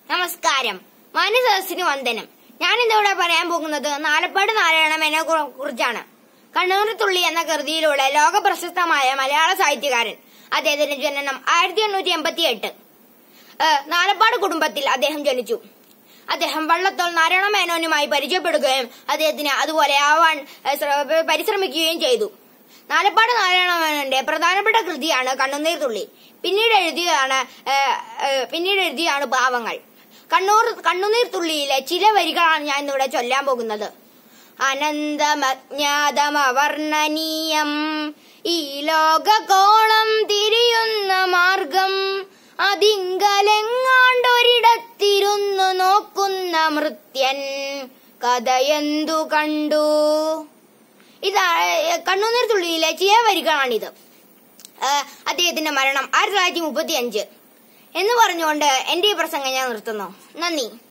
നമസ്കാരം മാന്യസദസ്സിന് വന്ദനം ഞാൻ ഇന്നിവിടെ പറയാൻ പോകുന്നത് നാലപ്പാട് നാരായണമേനെ കു- കുറിച്ചാണ് കണ്ണൂർത്തുള്ളി എന്ന കൃതിയിലൂടെ ലോക പ്രശസ്തമായ മലയാള സാഹിത്യകാരൻ അദ്ദേഹത്തിന്റെ ജനനം ആയിരത്തി എണ്ണൂറ്റി എൺപത്തി എട്ട് നാലപ്പാട് കുടുംബത്തിൽ അദ്ദേഹം ജനിച്ചു അദ്ദേഹം വള്ളത്തോൾ നാരായണ മേനോനുമായി പരിചയപ്പെടുകയും അദ്ദേഹത്തിന് അതുപോലെ ആവാൻ ഏഹ്, ശ്ര- പരിശ്രമിക്കുകയും ചെയ്തു നാലപ്പാട് നാരായണ മേനോന്റെ പ്രധാനപ്പെട്ട കൃതിയാണ് കണ്ണുനീർ തുള്ളി പിന്നീട് എഴുതിയതാണ് ഏഹ്, ഏഹ്, പിന്നീട് എഴുതിയാണ് പാവങ്ങൾ കണ്ണൂർ കണ്ണുനീർ തുള്ളിയിലെ ചില വരികളാണ് ഞാൻ ഇന്നിവിടെ ചൊല്ലാൻ പോകുന്നത് അനന്തമജ്ഞാതമവർണ്ണനീയം ഈ ലോകകോളം തിരിയുന്ന മാർഗം അതിങ്കലെങ്ങാണ്ടൊരിടത്തിരുന്നു നോക്കുന്ന മൃത്യൻ കഥയെന്തു കണ്ടു ഇതാ കണ്ണുനീർ തുള്ളിയിലെ ചില വരികളാണിത് ഏഹ് അദ്ദേഹത്തിന്റെ മരണം ആയിരത്തി തൊള്ളായിരത്തി മുപ്പത്തി അഞ്ച് എന്ന് പറഞ്ഞുകൊണ്ട് എന്റെ ഈ പ്രസംഗം ഞാൻ നിർത്തുന്നു നന്ദി